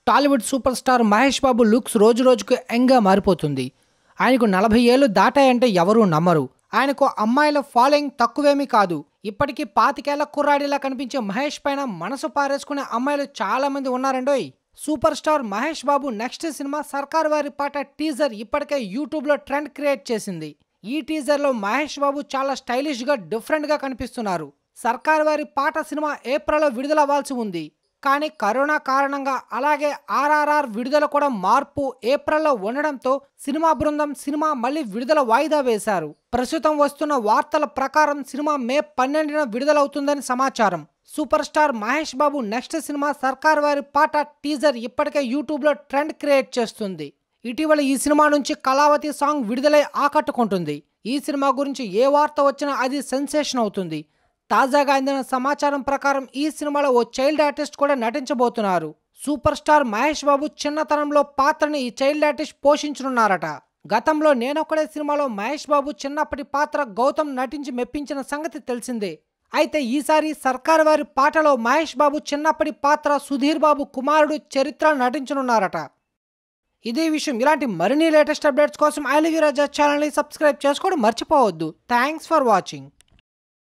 Tollywood superstar Mahesh Babu looks రోజు రోజుకు యంగ్గా మారిపోతుంది ఆయనకు నలభై ఏళ్ళు దాటాయంటే ఎవరూ నమ్మరు ఆయనకు అమ్మాయిల ఫాలోయింగ్ తక్కువేమీ కాదు ఇప్పటికీ పాతికేళ్ల కుర్రాడిలా కనిపించే మహేష్ పైన మనసు పారేసుకునే అమ్మాయిలు చాలా మంది ఉన్నారండోయ్ superstar Mahesh Babu next సినిమా సర్కార్ వారి పాట టీజర్ ఇప్పటికే యూట్యూబ్లో ట్రెండ్ క్రియేట్ చేసింది ఈ టీజర్లో మహేష్ బాబు చాలా స్టైలిష్గా డిఫరెంట్గా కనిపిస్తున్నారు సర్కార్ వారి పాట సినిమా ఏప్రిల్లో విడుదల అవ్వాల్సి ఉంది కానీ కరోనా కారణంగా అలాగే ఆర్ఆర్ఆర్ విడుదల కూడా మార్పు ఏప్రిల్లో ఉండడంతో సినిమా బృందం సినిమా మళ్ళీ విడుదల వాయిదా వేశారు ప్రస్తుతం వస్తున్న వార్తల ప్రకారం సినిమా మే పన్నెండున విడుదలవుతుందని సమాచారం superstar Mahesh Babu next సినిమా సర్కార్ వారి పాట టీజర్ ఇప్పటికే యూట్యూబ్లో ట్రెండ్ క్రియేట్ చేస్తుంది ఇటీవల ఈ సినిమా నుంచి కళావతి సాంగ్ విడుదలై ఆకట్టుకుంటుంది ఈ సినిమా గురించి ఏ వార్త వచ్చినా అది సెన్సేషన్ అవుతుంది తాజాగా అందిన సమాచారం ప్రకారం ఈ సినిమాలో ఓ చైల్డ్ ఆర్టిస్ట్ కూడా నటించబోతున్నారు సూపర్ స్టార్ మహేష్ బాబు చిన్నతనంలో పాత్రని ఈ చైల్డ్ ఆర్టిస్ట్ పోషించనున్నారట గతంలో నేనొక్కడే సినిమాలో మహేష్ బాబు చిన్నప్పటి పాత్ర గౌతమ్ నటించి మెప్పించిన సంగతి తెలిసిందే అయితే ఈసారి సర్కార్ వారి పాటలో మహేష్ బాబు చిన్నప్పటి పాత్ర సుధీర్ బాబు కుమారుడు చరిత్ర నటించనున్నారట ఇదే విషయం ఇలాంటి మరిన్ని లేటెస్ట్ అప్డేట్స్ కోసం ఐ లివ్ రాజా ఛానల్ని సబ్స్క్రైబ్ చేసుకోవడం మర్చిపోవద్దు థ్యాంక్స్ ఫర్ వాచింగ్